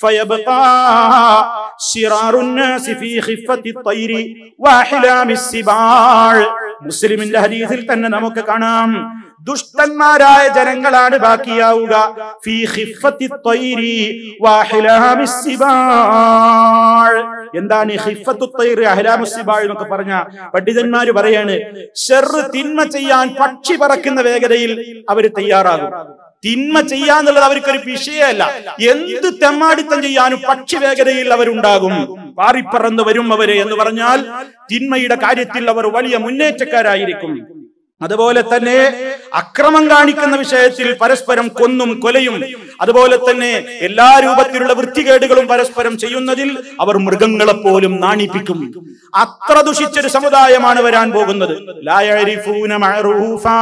فيبقى شرار الناس في خفة الطير وأحلام السباع മുസ്ലിമിന്റെ ഹദീസിൽ തന്നെ നമുക്ക് കാണാം ദുഷ്ടന്മാരായ ജനങ്ങളാണ് ബാക്കിയാവുക ഫീ ഖിഫത്തി ത്വയ്രി വഅഹ്ലാമി സിബാൾ. എന്താണ് ഈ ഖിഫത്തു ത്വയ്രി അഹ്ലാമു സിബാൾ എന്നൊക്കെ പറഞ്ഞ പണ്ഡിതന്മാര് പറയാണ് ഷെറ് തിന്മ ചെയ്യാൻ പക്ഷി പറക്കുന്ന വേഗതയിൽ അവർ തയ്യാറാകും തിന്മ ചെയ്യാന്നുള്ളത് അവർക്കൊരു വിഷയമല്ല എന്ത് തെമ്മാടിത്തം ചെയ്യാനും പക്ഷി വേഗതയിൽ അവരുണ്ടാകും പാറിപ്പറന്ന് വരും അവര് എന്ന് പറഞ്ഞാൽ തിന്മയുടെ കാര്യത്തിൽ അവർ വലിയ മുന്നേറ്റക്കാരായിരിക്കും അതുപോലെ തന്നെ അക്രമം കാണിക്കുന്ന വിഷയത്തിൽ പരസ്പരം കൊന്നും കൊലയും അതുപോലെ തന്നെ എല്ലാ രൂപത്തിലുള്ള വൃത്തികേടുകളും പരസ്പരം ചെയ്യുന്നതിൽ അവർ മൃഗങ്ങളെ പോലും നാണിപ്പിക്കും അത്ര ദുഷിച്ചൊരു സമുദായമാണ് വരാൻ പോകുന്നത് ലാ യഅരിഫൂന മഅറൂഫാ.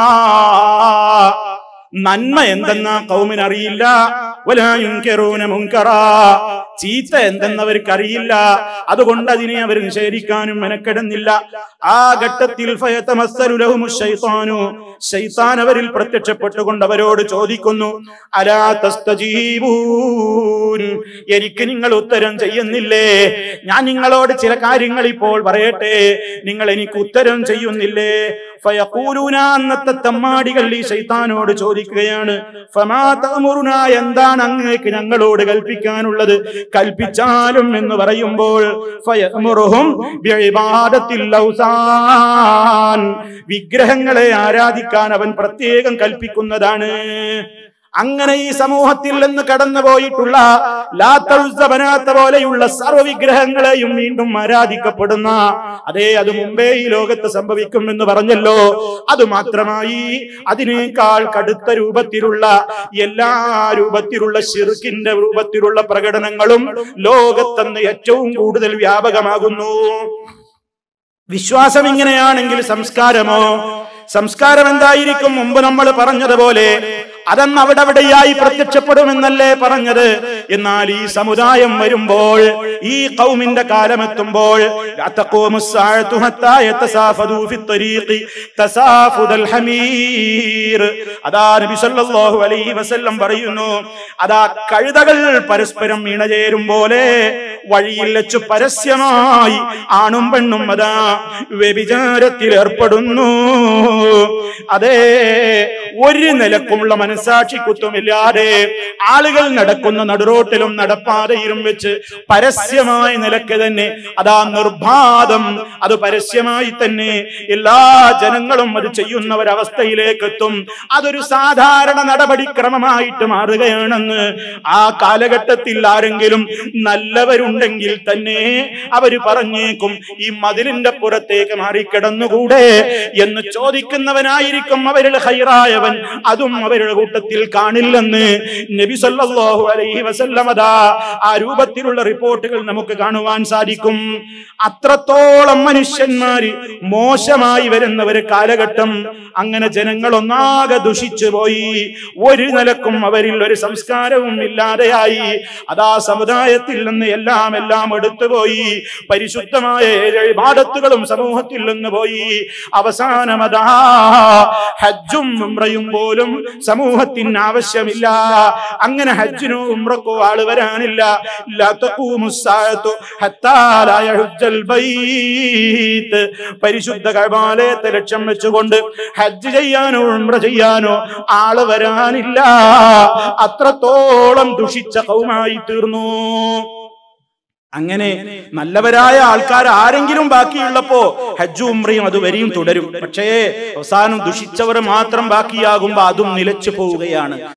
നന്മ എന്തെന്ന കൗമിന് അറിയില്ല വലാ യുൻകിറൂന മുൻകറാ. ചീത്ത എന്തെന്നവർക്ക് അറിയില്ല അതുകൊണ്ട് അതിനെ അവർ നിഷേധിക്കാനും മെനക്കെടുന്നില്ല ആ ഘട്ടത്തിൽ ഫയതമസ്സലു ലഹുമു ശൈത്താനു ശൈത്താൻ അവരിൽ പ്രത്യക്ഷപ്പെട്ടുകൊണ്ട് അവരോട് ചോദിക്കുന്നു അലാ തസ്തജീബൂൻ എനിക്ക് നിങ്ങൾ ഉത്തരം ചെയ്യുന്നില്ലേ ഞാൻ നിങ്ങളോട് ചില കാര്യങ്ങൾ ഇപ്പോൾ പറയട്ടെ നിങ്ങൾ എനിക്ക് ഉത്തരം ചെയ്യുന്നില്ലേ ഫയഖൂലൂന അന്നത്തെ തമ്മാടികൾ ഈ ശൈത്താനോട് ചോദിക്കുകയാണ് ഫമാ തഅമുറുന എന്താണ് അങ്ങേക്ക് ഞങ്ങളോട് കൽപ്പിക്കാനുള്ളത് കൽപ്പിച്ചാലും എന്ന് പറയുമ്പോൾ ഫയഅമുറുഹും ബിഇബാദത്തിൽ ഔസാൻ വിഗ്രഹങ്ങളെ ആരാധിക്കാൻ അവൻ പ്രത്യേകം കൽപ്പിക്കുന്നതാണ് അങ്ങനെ ഈ സമൂഹത്തിൽ നിന്ന് കടന്നുപോയിട്ടുള്ള ലാത്തൗസബനാത്ത പോലെയുള്ള സർവ്വവിഗ്രഹങ്ങളെയും വീണ്ടും ആരാധിക്കപ്പെടുന്ന അതേ അത് മുമ്പേ ഈ ലോകത്ത് സംഭവിക്കും എന്ന് പറഞ്ഞല്ലോ അത് മാത്രമായി അതിനേക്കാൾ കടുത്ത രൂപത്തിലുള്ള എല്ലാ രൂപത്തിലുള്ള ഷിർക്കിന്റെ രൂപത്തിലുള്ള പ്രകടനങ്ങളും ലോകത്തെന്ന് ഏറ്റവും കൂടുതൽ വ്യാപകമാകുന്നു വിശ്വാസം ഇങ്ങനെയാണെങ്കിൽ സംസ്കാരമോ സംസ്കാരം എന്തായിരിക്കും മുമ്പ് നമ്മൾ പറഞ്ഞതുപോലെ അതന്ന് അവിടെ അവിടെയായി പ്രത്യക്ഷപ്പെടുമെന്നല്ലേ പറഞ്ഞത് എന്നാൽ ഈ സമുദായം വരുമ്പോൾ ഈ കൗമിന്റെ കാലമെത്തുമ്പോൾ ലാ തഖൂമു സ്സാഅത്തു ഹത്താ യതസാഫദൂ ഫി ത്വരീഖി തസാഫുദൽ ഹമീർ അതാ നബി സല്ലല്ലാഹു അലൈഹി വസല്ലം പറയുന്നു അതാ കഴുതകൾ പരസ്പരം ഇണചേരും പോലെ വഴിയിൽ വെച്ച് പരസ്യമായി ആണും പെണ്ണും അതാ വ്യഭിചാരത്തിൽ ഏർപ്പെടുന്നു അതെ ഒരു നിലക്കുമുള്ള മനസാക്ഷി കുത്തുമില്ലാതെ ആളുകൾ നടക്കുന്ന നടുറോട്ടിലും നടപ്പാതയിലും വെച്ച് പരസ്യമായ നിലക്ക് തന്നെ അതാ നിർബാധം അത് പരസ്യമായി തന്നെ എല്ലാ ജനങ്ങളും അത് ചെയ്യുന്ന ഒരവസ്ഥയിലേക്ക് എത്തും അതൊരു സാധാരണ നടപടിക്രമമായിട്ട് മാറുകയാണെന്ന് ആ കാലഘട്ടത്തിൽ ആരെങ്കിലും നല്ലവരുണ്ടെങ്കിൽ തന്നെ അവര് പറഞ്ഞേക്കും ഈ മതിലിന്റെ പുറത്തേക്ക് മാറിക്കിടന്നുകൂടെ എന്ന് ചോദിക്കുന്നവനായിരിക്കും അവരിൽ ഹൈറായവൻ അതും അവരുടെ കൂട്ടത്തിൽ കാണില്ലെന്ന് നബി സല്ലല്ലാഹു അലൈഹി വസല്ലം അതാ ആ രൂപത്തിലുള്ള റിപ്പോർട്ടുകൾ നമുക്ക് കാണുവാൻ സാധിക്കും അത്രത്തോളം മനുഷ്യന്മാര് മോശമായി വരുന്ന ഒരു കാലഘട്ടം അങ്ങനെ ജനങ്ങൾ ഒന്നാകെ ദുഷിച്ചു പോയി ഒരു നിലക്കും അവരിൽ ഒരു സംസ്കാരവും ഇല്ലാതെയായി അതാ സമുദായത്തിൽ നിന്ന് എല്ലാം എല്ലാം എടുത്തുപോയി പരിശുദ്ധമായ ഇബാദത്തുകളും സമൂഹത്തിൽ നിന്ന് പോയി അവസാനമതാ ഹജ്ജും ഉംറയും പോലും സമൂഹത്തിന് ആവശ്യമില്ല അങ്ങനെ ഹജ്ജിനോ ഉംറക്കോ ആള് വരാനില്ല ലാ തഖൂമു സ്സാഅത്തു ഹത്താ ലാ യഹുജ്ജൽ ബൈത്ത് പരിശുദ്ധ കഅബാലയത്തെ ലക്ഷ്യം വെച്ചുകൊണ്ട് ഹജ്ജ് ചെയ്യാനോ ഉംറ ചെയ്യാനോ ആള് വരാനില്ല അത്രത്തോളം ദുഷിച്ച കൗമായി തീർന്നു അങ്ങനെ നല്ലവരായ ആൾക്കാർ ആരെങ്കിലും ബാക്കിയുള്ളപ്പോ ഹജ്ജും ഉംറയും അതുവരെയും തുടരും പക്ഷേ അവസാനം ദുഷിച്ചവർ മാത്രം ബാക്കിയാകുമ്പോ അതും നിലച്ചു പോവുകയാണ്